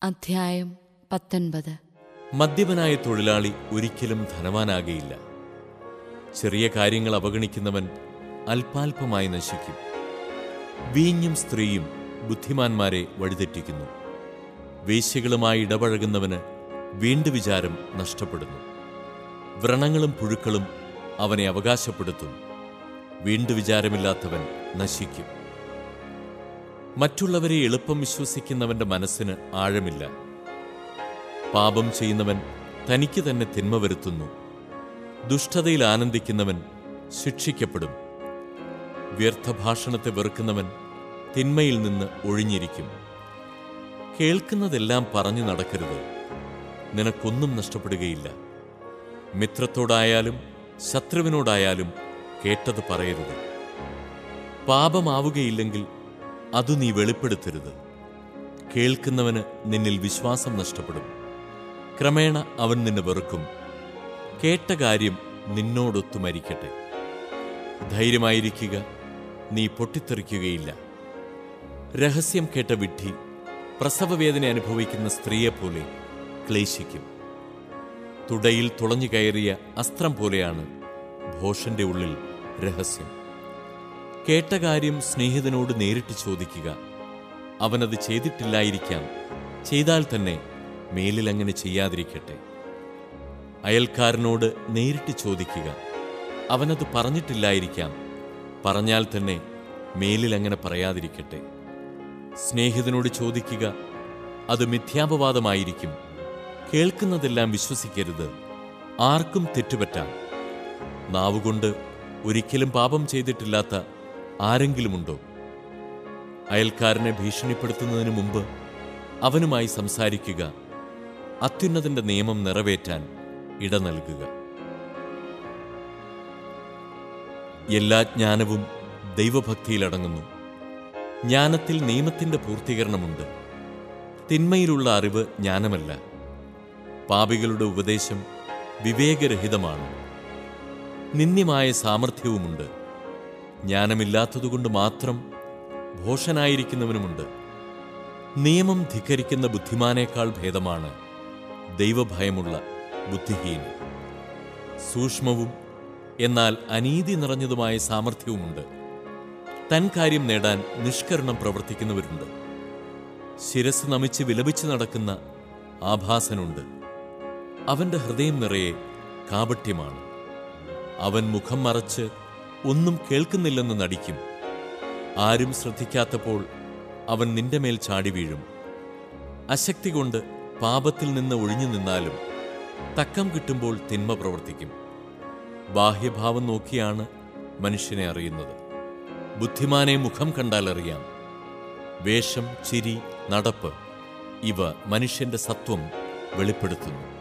അധ്യായം പത്തൊൻപത് മദ്യപനായ തൊഴിലാളി ഒരിക്കലും ധനവാനാകയില്ല ചെറിയ കാര്യങ്ങൾ അവഗണിക്കുന്നവൻ അല്പാൽപമായി നശിക്കും വീഞ്ഞും സ്ത്രീയും ബുദ്ധിമാന്മാരെ വഴിതെറ്റിക്കുന്നു വേശ്യകളുമായി ഇടപഴകുന്നവന് വീണ്ടു വിചാരം നഷ്ടപ്പെടുന്നു വ്രണങ്ങളും പുഴുക്കളും അവനെ അവകാശപ്പെടുത്തും വീണ്ടു വിചാരമില്ലാത്തവൻ നശിക്കും മറ്റുള്ളവരെ എളുപ്പം വിശ്വസിക്കുന്നവന്റെ മനസ്സിന് ആഴമില്ല പാപം ചെയ്യുന്നവൻ തനിക്ക് തന്നെ തിന്മ വരുത്തുന്നു ദുഷ്ടതയിൽ ആനന്ദിക്കുന്നവൻ ശിക്ഷിക്കപ്പെടും വ്യർത്ഥഭാഷണത്തെ വെറുക്കുന്നവൻ തിന്മയിൽ നിന്ന് ഒഴിഞ്ഞിരിക്കും കേൾക്കുന്നതെല്ലാം പറഞ്ഞു നടക്കരുത് നിനക്കൊന്നും നഷ്ടപ്പെടുകയില്ല മിത്രത്തോടായാലും ശത്രുവിനോടായാലും കേട്ടത് പറയരുത് പാപമാവുകയില്ലെങ്കിൽ അതു നീ വെളിപ്പെടുത്തരുത് കേൾക്കുന്നവന് നിന്നിൽ വിശ്വാസം നഷ്ടപ്പെടും ക്രമേണ അവൻ നിന്നെ വെറുക്കും കേട്ട കാര്യം നിന്നോടൊത്തു മരിക്കട്ടെ ധൈര്യമായിരിക്കുക നീ പൊട്ടിത്തെറിക്കുകയില്ല രഹസ്യം കേട്ട വിഡ്ഢി പ്രസവവേദന അനുഭവിക്കുന്ന സ്ത്രീയെപ്പോലെ ക്ലേശിക്കും തുടയിൽ തുളഞ്ഞു കയറിയ അസ്ത്രം പോലെയാണ് ഭോഷന്റെ ഉള്ളിൽ രഹസ്യം കേട്ട കാര്യം സ്നേഹിതനോട് നേരിട്ട് ചോദിക്കുക അവനത് ചെയ്തിട്ടില്ലായിരിക്കാം ചെയ്താൽ തന്നെ മേലിൽ അങ്ങനെ ചെയ്യാതിരിക്കട്ടെ അയൽക്കാരനോട് നേരിട്ട് ചോദിക്കുക അവനത് പറഞ്ഞിട്ടില്ലായിരിക്കാം പറഞ്ഞാൽ തന്നെ മേലിൽ അങ്ങനെ പറയാതിരിക്കട്ടെ സ്നേഹിതനോട് ചോദിക്കുക അത് മിഥ്യാപവാദമായിരിക്കും കേൾക്കുന്നതെല്ലാം വിശ്വസിക്കരുത് ആർക്കും തെറ്റുപറ്റാം നാവുകൊണ്ട് ഒരിക്കലും പാപം ചെയ്തിട്ടില്ലാത്ത ആരെങ്കിലുമുണ്ടോ അയൽക്കാരനെ ഭീഷണിപ്പെടുത്തുന്നതിന് മുമ്പ് അവനുമായി സംസാരിക്കുക അത്യുന്നതന്റെ നിയമം നിറവേറ്റാൻ ഇട നൽകുക എല്ലാ ജ്ഞാനവും ദൈവഭക്തിയിലടങ്ങുന്നു ജ്ഞാനത്തിൽ നിയമത്തിന്റെ പൂർത്തീകരണമുണ്ട് തിന്മയിലുള്ള അറിവ് ജ്ഞാനമല്ല പാപികളുടെ ഉപദേശം വിവേകരഹിതമാണ് നിന്ദ്യമായ സാമർഥ്യവുമുണ്ട് ജ്ഞാനമില്ലാത്തതുകൊണ്ട് മാത്രം ഭോഷനായിരിക്കുന്നവനുമുണ്ട് നിയമം ധിക്കരിക്കുന്ന ബുദ്ധിമാനേക്കാൾ ഭേദമാണ് ദൈവഭയമുള്ള ബുദ്ധിഹീനൻ സൂക്ഷ്മവും എന്നാൽ അനീതി നിറഞ്ഞതുമായ സാമർഥ്യവുമുണ്ട് തൻ കാര്യം നേടാൻ നിഷ്കരണം പ്രവർത്തിക്കുന്നവരുണ്ട് ശിരസ് നമിച്ച് വിലപിച്ച് നടക്കുന്ന ആഭാസനുണ്ട് അവന്റെ ഹൃദയം നിറയെ കാപട്യമാണ് അവൻ മുഖം മറച്ച് ഒന്നും കേൾക്കുന്നില്ലെന്ന് നടിക്കും ആരും ശ്രദ്ധിക്കാത്തപ്പോൾ അവൻ നിന്റെ മേൽ ചാടി വീഴും അശക്തി കൊണ്ട് പാപത്തിൽ നിന്ന് ഒഴിഞ്ഞു നിന്നാലും തക്കം കിട്ടുമ്പോൾ തിന്മ പ്രവർത്തിക്കും ബാഹ്യഭാവം നോക്കിയാണ് മനുഷ്യനെ അറിയുന്നത് ബുദ്ധിമാനെ മുഖം കണ്ടാൽ അറിയാം വേഷം ചിരി നടപ്പ് ഇവ മനുഷ്യന്റെ സത്വം വെളിപ്പെടുത്തുന്നു